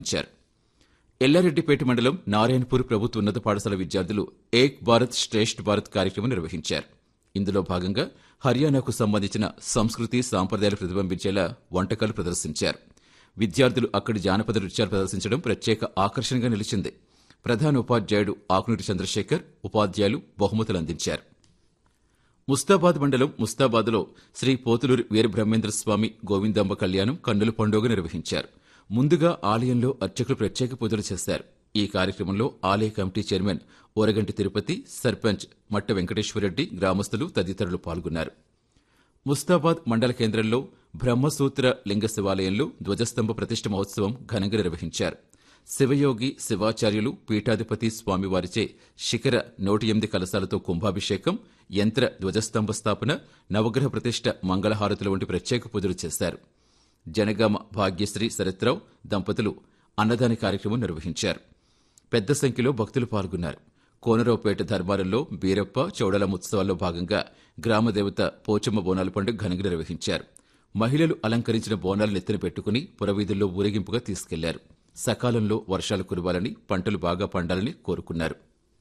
ఇచ్చారు ఎల్లారెడ్డిపేట మండలం నారాయణపూర్ ప్రభుత్వ ఉన్నత పాఠశాల విద్యార్థులు ఏక్ భారత్ శ్రేష్ఠ్ భారత్ కార్యక్రమం నిర్వహించారు ఇందులో భాగంగా హర్యానాకు సంబంధించిన సంస్కృతి సాంప్రదాయాలు ప్రతిబింబించేలా వంటకాలు ప్రదర్శించారు విద్యార్థులు అక్కడి జానపద నృత్యాలు ప్రదర్శించడం ప్రత్యేక ఆకర్షణగా నిలిచింది ప్రధాన ఉపాధ్యాయుడు ఆకునూరి చంద్రశేఖర్ ఉపాధ్యాయులు బహుమతులు అందించారు ముస్తాబాద్ మండలం ముస్తాబాద్లో శ్రీ పోతులూరి వీరబ్రహ్మేంద్ర స్వామి గోవిందమ్మ కళ్యాణం కన్నుల పండుగ నిర్వహించారు ముందుగా ఆలయంలో అర్చకులు ప్రత్యేక పూజలు చేశారు ఈ కార్యక్రమంలో ఆలయ కమిటీ చైర్మన్ ఓరగంటి తిరుపతి సర్పంచ్ మట్ట వెంకటేశ్వరరెడ్డి గ్రామస్తులు తదితరులు పాల్గొన్నారు ముస్తాబాద్ మండల కేంద్రంలో బ్రహ్మసూత్ర లింగ శివాలయంలో ధ్వజస్తంభ ప్రతిష్ఠ మహోత్సవం ఘనంగా నిర్వహించారు శివయోగి శివాచార్యులు పీఠాధిపతి స్వామివారిచే శిఖర నూట ఎనిమిది కలశాలతో కుంభాభిషేకం యంత్ర ధ్వజస్తంభ స్థాపన నవగ్రహ ప్రతిష్ఠ మంగళహారతుల వంటి ప్రత్యేక పూజలు చేశారు జనగామ భాగ్యశ్రీ శరత్రావు దంపతులు అన్నదాన కార్యక్రమం నిర్వహించారు పెద్ద సంఖ్యలో భక్తులు పాల్గొన్నారు కోనరావుపేట ధర్మారంలో బీరప్ప చౌడల ఉత్సవాల్లో భాగంగా గ్రామదేవత పోచమ్మ బోనాల పండుగ ఘనంగా నిర్వహించారు మహిళలు అలంకరించిన బోనాలు నెత్తిన పెట్టుకుని పురవీధుల్లో ఊరేగింపుగా తీసుకెళ్లారు సకాలంలో వర్షాలు కురవాలని పంటలు బాగా పండాలని కోరుకున్నారు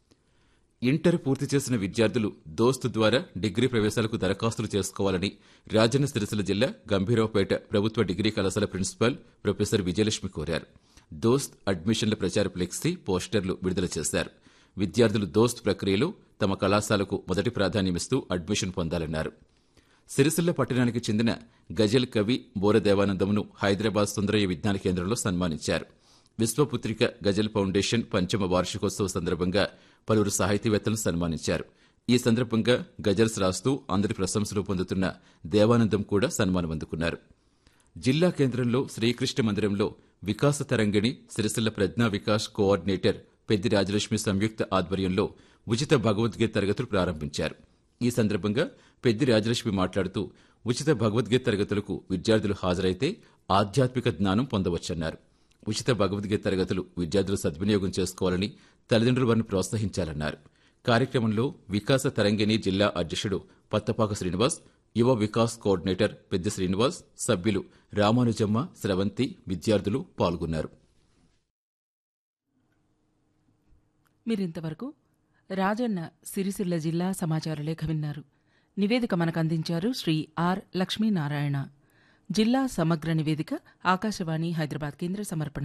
ఇంటర్ పూర్తి చేసిన విద్యార్థులు దోస్తు ద్వారా డిగ్రీ ప్రవేశాలకు దరఖాస్తులు చేసుకోవాలని రాజన్న సిరిసిల్ల జిల్లా గంభీరావుపేట ప్రభుత్వ డిగ్రీ కళాశాల ప్రిన్సిపాల్ ప్రొఫెసర్ విజయలక్ష్మి కోరారు దోస్త్ అడ్మిషన్ల ప్రచార ఫ్లెక్సీ పోస్టర్లు విడుదల చేశారు విద్యార్థులు దోస్త్ ప్రక్రియలో తమ కళాశాలకు మొదటి ప్రాధాన్యమిస్తూ అడ్మిషన్ పొందాలన్నారు సిరిసిల్ల పట్టణానికి చెందిన గజల్ కవి బోర దేవానందమును హైదరాబాద్ సుందరయ్య విజ్ఞాన కేంద్రంలో సన్మానించారు విశ్వపుత్రిక గజల్ ఫౌండేషన్ పంచమ వార్షికోత్సవ సందర్భంగా పలువురు సాహితీవేత్తలను సన్మానించారు ఈ సందర్భంగా గజల్స్ రాస్తూ అందరి ప్రశంసలు పొందుతున్న దేవానందం కూడా సన్మానం అందుకున్నారు జిల్లా కేంద్రంలో శ్రీకృష్ణ మందిరంలో వికాస తరంగిణి సిరిసిల్ల ప్రజ్ఞా వికాస్ కోఆర్డినేటర్ పెద్ది రాజలక్ష్మి సంయుక్త ఆధ్వర్యంలో ఉచిత భగవద్గీత తరగతులు ప్రారంభించారు ఈ సందర్భంగా పెద్ది రాజలక్ష్మి మాట్లాడుతూ ఉచిత భగవద్గీత తరగతులకు విద్యార్థులు హాజరైతే ఆధ్యాత్మిక జ్ఞానం పొందవచ్చన్నారు ఉచిత భగవద్గీత తరగతులు విద్యార్థులు సద్వినియోగం చేసుకోవాలని తల్లిదండ్రులు వారిని ప్రోత్సహించాలన్నారు కార్యక్రమంలో వికాస తరంగిణి జిల్లా అధ్యక్షుడు పత్తపాక శ్రీనివాస్ యువ వికాస్ కోఆర్డినేటర్ పెద్ద శ్రీనివాస్ సభ్యులు రామానుజమ్మ స్రవంతి విద్యార్థులు పాల్గొన్నారు మీరింతవరకు రాజన్న సిరిసిల్ల జిల్లా సమాచార లేఖ విన్నారు నివేదిక మనకు అందించారు శ్రీ ఆర్ లక్ష్మీనారాయణ జిల్లా సమగ్ర నివేదిక ఆకాశవాణి హైదరాబాద్ కేంద్ర సమర్పణ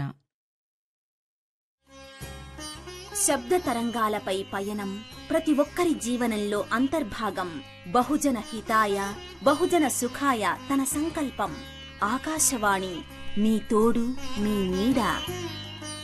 శబ్ద తరంగాలపై పయనం ప్రతి ఒక్కరి జీవనంలో అంతర్భాగం బహుజన హితాయ బహుజన సుఖాయ తన సంకల్పం ఆకాశవాణి మీ తోడు మీ నీడ